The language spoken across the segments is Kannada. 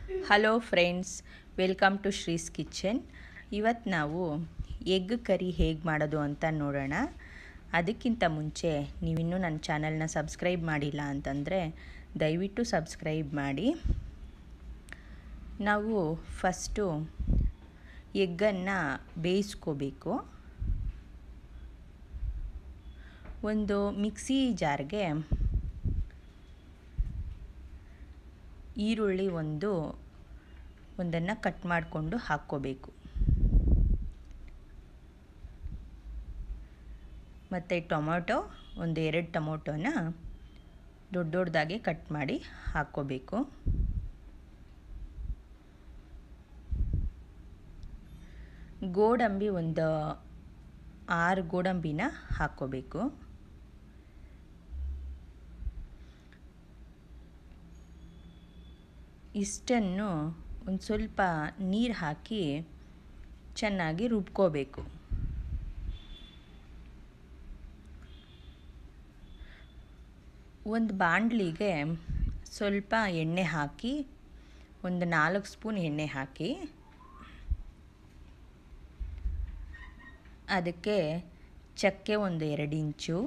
hello friends welcome to Shree's kitchen ಇವತ್ತು ನಾವು ಎಗ್ ಕರಿ ಹೇಗೆ ಮಾಡೋದು ಅಂತ ನೋಡೋಣ ಅದಕ್ಕಿಂತ ಮುಂಚೆ ನೀವಿನ್ನೂ ನನ್ನ ಚಾನಲ್ನ ಸಬ್ಸ್ಕ್ರೈಬ್ ಮಾಡಿಲ್ಲ ಅಂತಂದರೆ ದಯವಿಟ್ಟು ಸಬ್ಸ್ಕ್ರೈಬ್ ಮಾಡಿ ನಾವು ಫಸ್ಟು ಎಗ್ಗನ್ನು ಬೇಯಿಸ್ಕೋಬೇಕು ಒಂದು ಮಿಕ್ಸಿ ಜಾರ್ಗೆ ಈರುಳ್ಳಿ ಒಂದು ಒಂದನ್ನು ಕಟ್ ಮಾಡಿಕೊಂಡು ಹಾಕ್ಕೋಬೇಕು ಮತ್ತು ಟೊಮೊಟೊ ಒಂದು ಎರಡು ಟೊಮೊಟೊನ ದೊಡ್ಡ ದೊಡ್ಡದಾಗಿ ಕಟ್ ಮಾಡಿ ಹಾಕ್ಕೋಬೇಕು ಗೋಡಂಬಿ ಒಂದು ಆರು ಗೋಡಂಬಿನ ಹಾಕ್ಕೋಬೇಕು ಇಷ್ಟನ್ನು ಒಂದು ಸ್ವಲ್ಪ ನೀರು ಹಾಕಿ ಚೆನ್ನಾಗಿ ರುಬ್ಕೋಬೇಕು ಒಂದು ಬಾಣಲಿಗೆ ಸ್ವಲ್ಪ ಎಣ್ಣೆ ಹಾಕಿ ಒಂದು ನಾಲ್ಕು ಸ್ಪೂನ್ ಎಣ್ಣೆ ಹಾಕಿ ಅದಕ್ಕೆ ಚಕ್ಕೆ ಒಂದು ಎರಡು ಇಂಚು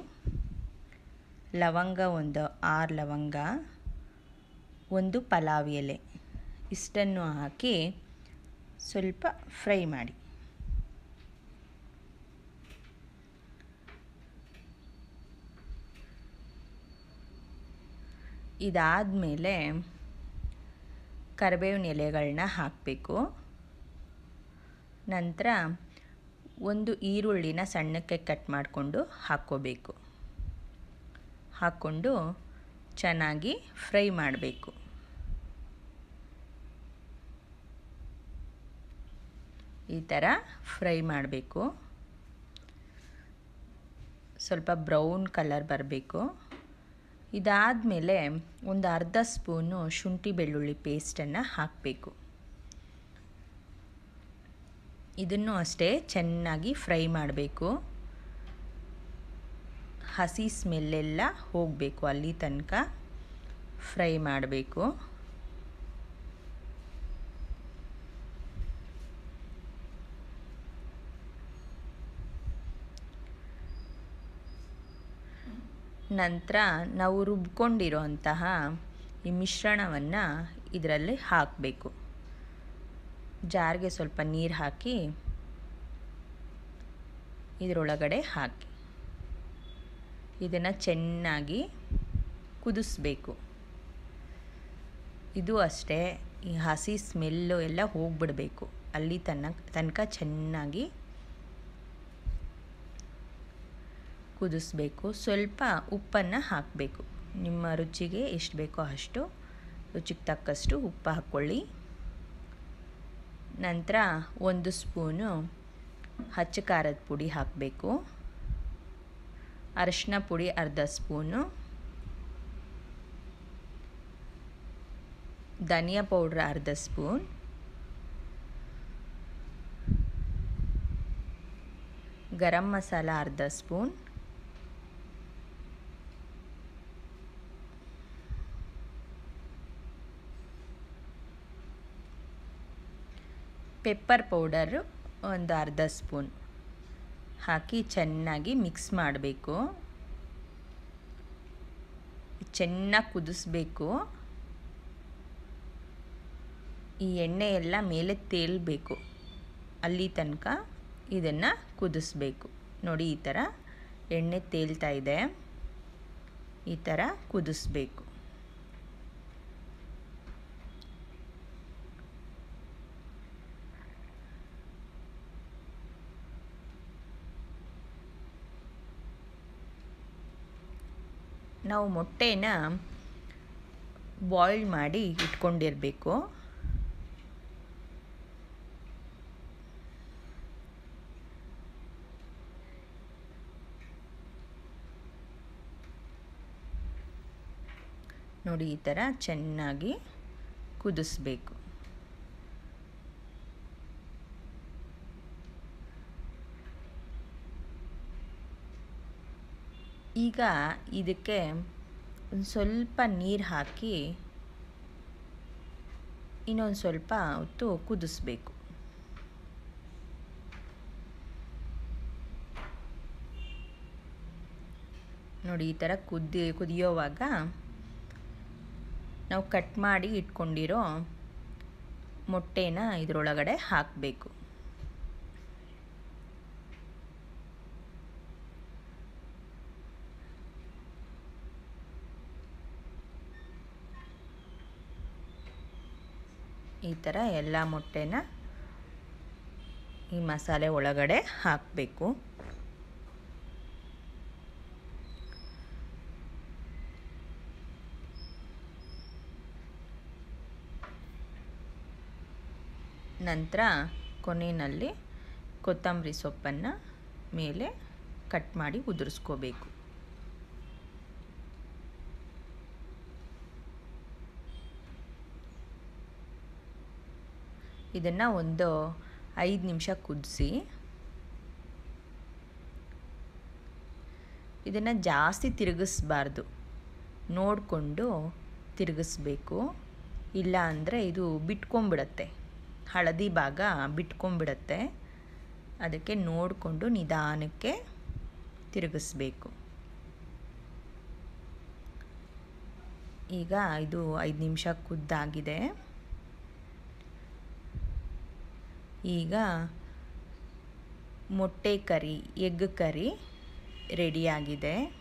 ಲವಂಗ ಒಂದು ಆರು ಲವಂಗ ಒಂದು ಪಲಾವ್ ಎಲೆ ಇಷ್ಟನ್ನು ಹಾಕಿ ಸ್ವಲ್ಪ ಫ್ರೈ ಮಾಡಿ ಇದಾದಮೇಲೆ ಕರಿಬೇವಿನ ಎಲೆಗಳನ್ನ ಹಾಕಬೇಕು ನಂತರ ಒಂದು ಈರುಳ್ಳಿನ ಸಣ್ಣಕ್ಕೆ ಕಟ್ ಮಾಡಿಕೊಂಡು ಹಾಕ್ಕೋಬೇಕು ಹಾಕ್ಕೊಂಡು ಚೆನ್ನಾಗಿ ಫ್ರೈ ಮಾಡಬೇಕು ಈ ಥರ ಫ್ರೈ ಮಾಡಬೇಕು ಸ್ವಲ್ಪ ಬ್ರೌನ್ ಕಲರ್ ಬರಬೇಕು ಇದಾದಮೇಲೆ ಒಂದು ಅರ್ಧ ಸ್ಪೂನು ಶುಂಠಿ ಬೆಳ್ಳುಳ್ಳಿ ಪೇಸ್ಟನ್ನು ಹಾಕಬೇಕು ಇದನ್ನು ಅಷ್ಟೇ ಚೆನ್ನಾಗಿ ಫ್ರೈ ಮಾಡಬೇಕು ಹಸಿ ಸ್ಮೆಲ್ಲೆಲ್ಲ ಹೋಗಬೇಕು ಅಲ್ಲಿ ತನಕ ಫ್ರೈ ಮಾಡಬೇಕು ನಂತರ ನಾವು ರುಬ್ಕೊಂಡಿರೋ ಅಂತಹ ಈ ಮಿಶ್ರಣವನ್ನು ಇದರಲ್ಲಿ ಹಾಕಬೇಕು ಜಾರ್ಗೆ ಸ್ವಲ್ಪ ನೀರು ಹಾಕಿ ಇದರೊಳಗಡೆ ಹಾಕಿ ಇದನ್ನು ಚೆನ್ನಾಗಿ ಕುದಿಸ್ಬೇಕು ಇದು ಅಷ್ಟೇ ಈ ಹಸಿ ಸ್ಮೆಲ್ಲು ಎಲ್ಲ ಹೋಗ್ಬಿಡಬೇಕು ಅಲ್ಲಿ ತನಕ ತನಕ ಚೆನ್ನಾಗಿ ಕುದಿಸ್ಬೇಕು ಸ್ವಲ್ಪ ಉಪ್ಪನ್ನು ಹಾಕಬೇಕು ನಿಮ್ಮ ರುಚಿಗೆ ಎಷ್ಟು ಬೇಕೋ ಅಷ್ಟು ರುಚಿಗೆ ತಕ್ಕಷ್ಟು ಉಪ್ಪು ಹಾಕ್ಕೊಳ್ಳಿ ನಂತರ ಒಂದು ಸ್ಪೂನು ಹಚ್ಚ ಖಾರದ ಪುಡಿ ಹಾಕಬೇಕು ಅರಶಿನ ಪುಡಿ ಅರ್ಧ ಸ್ಪೂನು ಧನಿಯಾ ಪೌಡ್ರ್ ಅರ್ಧ ಸ್ಪೂನ್ ಗರಂ ಮಸಾಲ ಅರ್ಧ ಸ್ಪೂನ್ ಪೆಪ್ಪರ್ ಪೌಡರು ಒಂದು ಅರ್ಧ ಸ್ಪೂನ್ ಹಾಕಿ ಚೆನ್ನಾಗಿ ಮಿಕ್ಸ್ ಮಾಡಬೇಕು ಚೆನ್ನಾಗಿ ಕುದಿಸ್ಬೇಕು ಈ ಎಣ್ಣೆ ಎಲ್ಲ ಮೇಲೆ ತೇಲ್ಬೇಕು ಅಲ್ಲಿ ತನಕ ಇದನ್ನು ಕುದಿಸ್ಬೇಕು ನೋಡಿ ಈ ಥರ ಎಣ್ಣೆ ತೇಲ್ತಾ ಇದೆ ಈ ಥರ ಕುದಿಸ್ಬೇಕು ನಾವು ಮೊಟ್ಟೆನ ಬಾಯ್ಲ್ ಮಾಡಿ ಇಟ್ಕೊಂಡಿರಬೇಕು ನೋಡಿ ಈ ಥರ ಚೆನ್ನಾಗಿ ಕುದಿಸ್ಬೇಕು ಈಗ ಇದಕ್ಕೆ ಒಂದು ಸ್ವಲ್ಪ ನೀರು ಹಾಕಿ ಇನ್ನೊಂದು ಸ್ವಲ್ಪ ಹೊತ್ತು ಕುದಿಸ್ಬೇಕು ನೋಡಿ ಈ ಥರ ಕುದಿ ಕುದಿಯೋವಾಗ ನಾವು ಕಟ್ ಮಾಡಿ ಇಟ್ಕೊಂಡಿರೋ ಮೊಟ್ಟೆನ ಇದರೊಳಗಡೆ ಹಾಕಬೇಕು ಈ ಥರ ಎಲ್ಲ ಮೊಟ್ಟೆನ ಈ ಮಸಾಲೆ ಒಳಗಡೆ ಹಾಕಬೇಕು ನಂತರ ಕೊನೆಯಲ್ಲಿ ಕೊತ್ತಂಬರಿ ಸೊಪ್ಪನ್ನು ಮೇಲೆ ಕಟ್ ಮಾಡಿ ಉದುರಿಸ್ಕೋಬೇಕು ಇದನ್ನು ಒಂದು ಐದು ನಿಮಿಷ ಕುದಿಸಿ ಇದನ್ನು ಜಾಸ್ತಿ ತಿರುಗಿಸ್ಬಾರ್ದು ನೋಡಿಕೊಂಡು ತಿರುಗಿಸ್ಬೇಕು ಇಲ್ಲ ಅಂದರೆ ಇದು ಬಿಟ್ಕೊಂಬಿಡತ್ತೆ ಹಳದಿ ಭಾಗ ಬಿಟ್ಕೊಂಬಿಡತ್ತೆ ಅದಕ್ಕೆ ನೋಡಿಕೊಂಡು ನಿಧಾನಕ್ಕೆ ತಿರುಗಿಸ್ಬೇಕು ಈಗ ಇದು ಐದು ನಿಮಿಷ ಕುದ್ದಾಗಿದೆ ಈಗ ಮೊಟ್ಟೆ ಕರಿ ಎಗ್ ಕರಿ ರೆಡಿಯಾಗಿದೆ